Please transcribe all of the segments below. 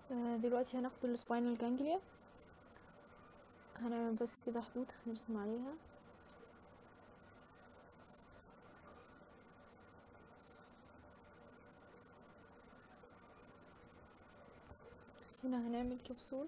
آه، دلوقتي هناخد السباينال جانجليا هنعمل بس كده خطوط هنرسم عليها هنا هنعمل كبسول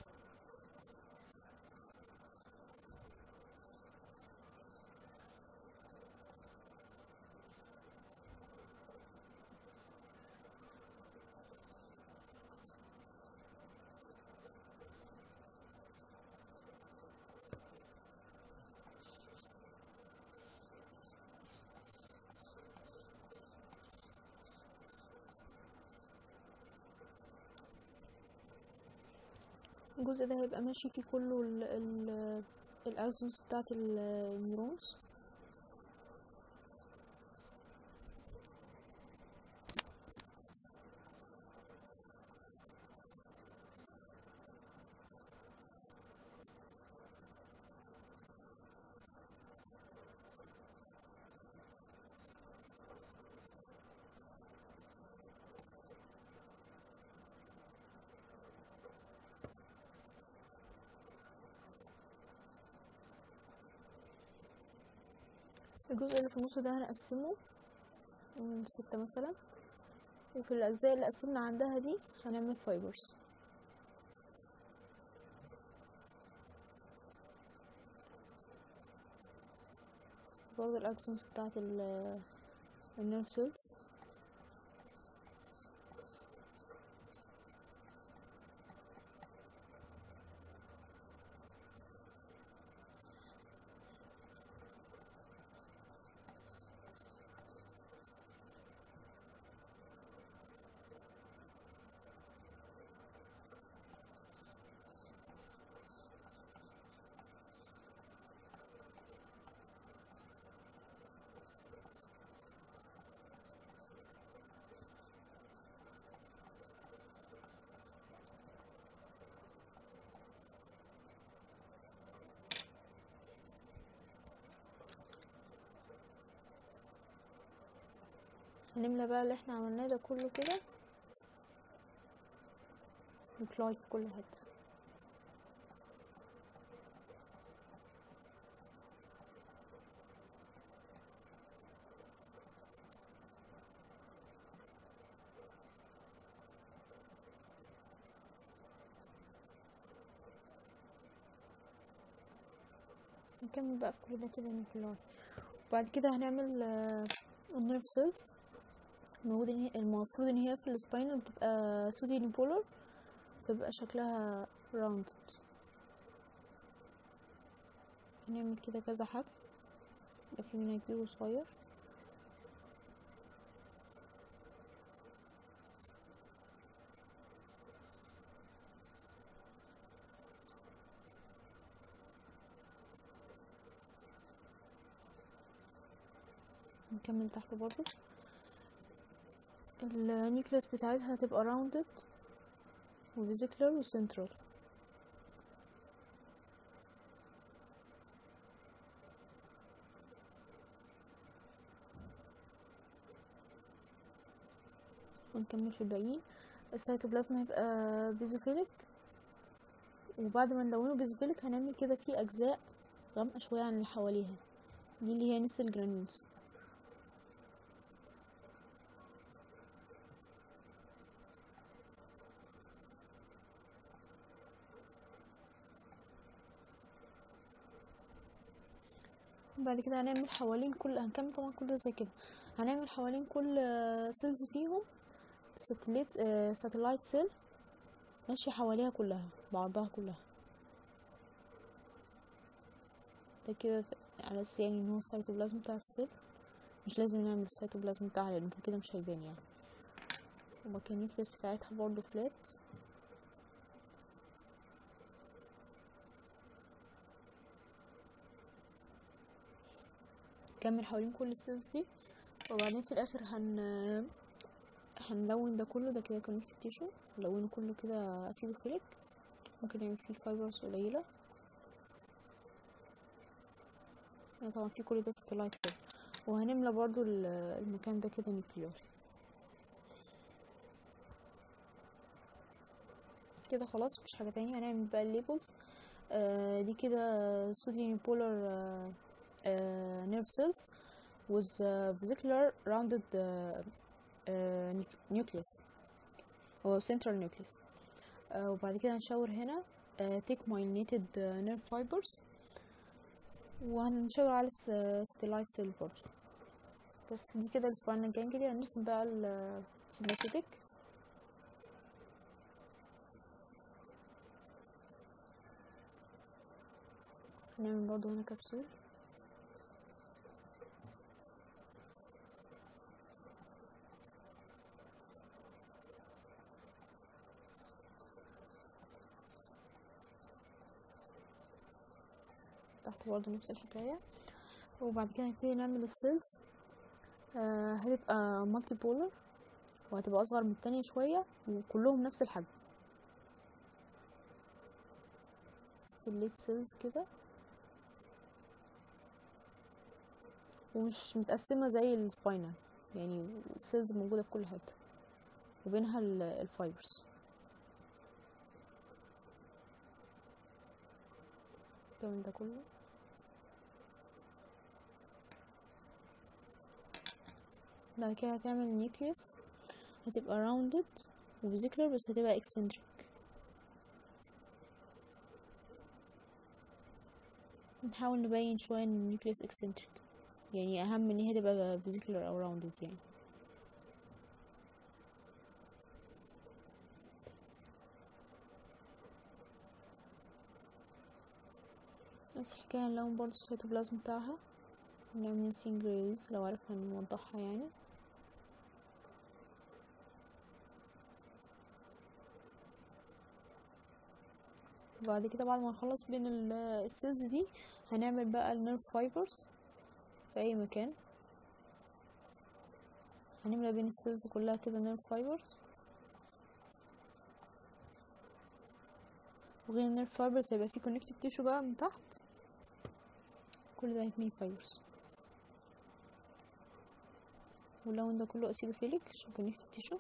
الجزء ده هيبقى ماشي فيه كله ال ال الأكسونز بتاعت ال- النيورونز الجزء اللي في النص ده هنقسمه ستة مثلا وفي الأجزاء اللي قسمنا عندها دي هنعمل فايبرز برضه الأكسونز بتاعت ال النيرف سيلز هنملى بقى اللي احنا عملناه ده كله كده نبلاي في كل حتة نكمل بقى في كل ده كده نبلاي وبعد كده هنعمل النيرف سيلز المفروض ان هي المفروض ان هي في السباينال بتبقى سودي بولر بتبقى شكلها راوندد هنعمل كده كذا حجم يبقى في منها كبير وصغير نكمل تحت برضو النيكلس بتاعتها هتبقى راوندد وفيزيكلر وسنترال ونكمل في الباقيين السيتوبلازم هيبقى بيزوفيليك وبعد ما نلونه بيزوفيليك هنعمل كده فيه اجزاء غامقه شويه عن اللي حواليها دي اللي هي نسل جرانيولز بعد كده هنعمل حوالين كل هنكمل طبعا كل ده زي كده هنعمل حوالين كل سيلز فيهم ساتلايت ساتلايت سيل ماشي حواليها كلها بعرضها كلها ده كده على اساس يعني ان هو السيتوبلازم بتاع السيل مش لازم نعمل السيتوبلازم بتاعها لان كده مش هيبان يعني ومكان النيوكليس بتاعتها برضو فلات نكمل حوالين كل السيلز دي وبعدين في الاخر هن هنلون ده كله ده كده كونكتيف تيشو نلونه كله كده اسيدوفيليك ممكن نعمل فيه فايبرز قليلة يعني طبعا في كل ده ستلايت سيل وهنملى برضو المكان ده كده نيوكليار كده خلاص مفيش حاجة تانية هنعمل بقى الليبلز آه دي كده sodium polar آه آه nerve cells with uh, vesicular rounded uh, uh, nucleus أو central nucleus آه وبعد كده هنشاور هنا آه thick myelinated uh, nerve fibers وهنشاور على ستيلايت سيل برضه بس دي كده السباينال جانجليا هنرسم بقى السيمباثيتك هنعمل برضه هنا كبسول تحت برضه نفس الحكاية وبعد كده هنبتدي نعمل السيلز آه هتبقى مالتي بولر وهتبقى اصغر من التانية شوية وكلهم نفس الحجم ستيليت سيلز كده ومش متقسمة زي السباينال يعني السيلز موجودة في كل حتة وبينها الفايبرز تعمل ده كله بعد كده هتعمل نيوكليوس هتبقى راوندد وفيزيكولار بس هتبقى اكسنتريك نحاول نبين شوية ان النيوكليوس اكسنتريك يعني اهم ان هي تبقى فيزيكولار او راوندد يعني نفس الحكاية نلون برضو السيتوبلازم بتاعها نعمل سينجريز لو عرفنا نوضحها يعني بعد كده بعد ما نخلص بين السيلز دي هنعمل بقى النيرف فايبرز في اي مكان هنملى بين السيلز كلها كده نيرف فايبرز وغير النيرف فايبرز هيبقى فيه كونكتيف تيشو بقى من تحت كل ده هيتملي فايبرز واللون ده كله اسيدوفيليك عشان كونكتيف تيشو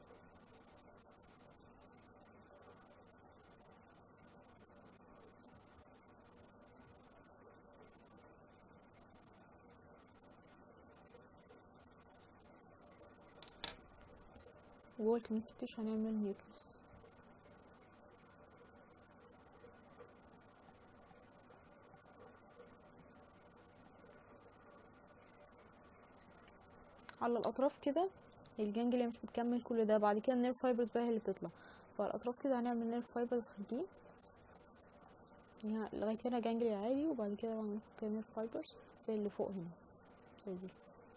وجوه الكونكتيف تيشو هنعمل نيوكليوس على الاطراف كده الجانجليا مش بتكمل كل ده بعد كده النيرف فايبرز بقى هي اللي بتطلع فعلى الاطراف كده هنعمل نيرف فايبرز خارجين يعني لغايه هنا جانجليا عادي وبعد كده هنعمل نيرف فايبرز زي اللي فوق هنا زي دي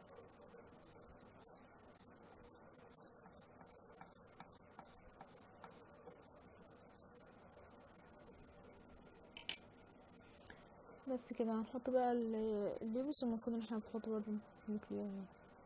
بس كده هنحط بقى الليبس المفروض ان احنا بنحط برضه نيوكليير يعني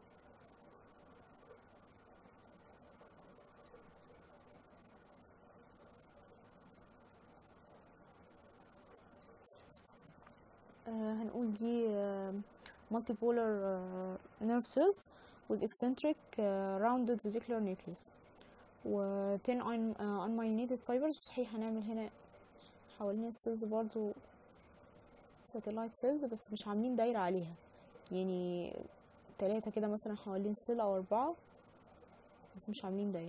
آه هنقول دي آه multipolar آه nerve cells with eccentric آه rounded vesicular nucleus و thin un, uh, unmyelinated fibers صحيح هنعمل هنا حوالين السيلز برضو satellite cells بس مش عاملين دايرة عليها يعني تلاتة كده مثلا حوالين سيل أو أربعة بس مش عاملين دايرة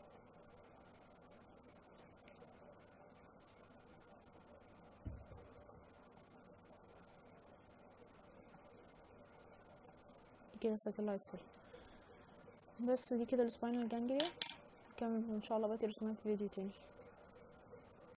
كده ساتلايت سيل بس ودي كده السباينال جانجليا نكمل ان شاء الله بقية الرسومات في فيديو تاني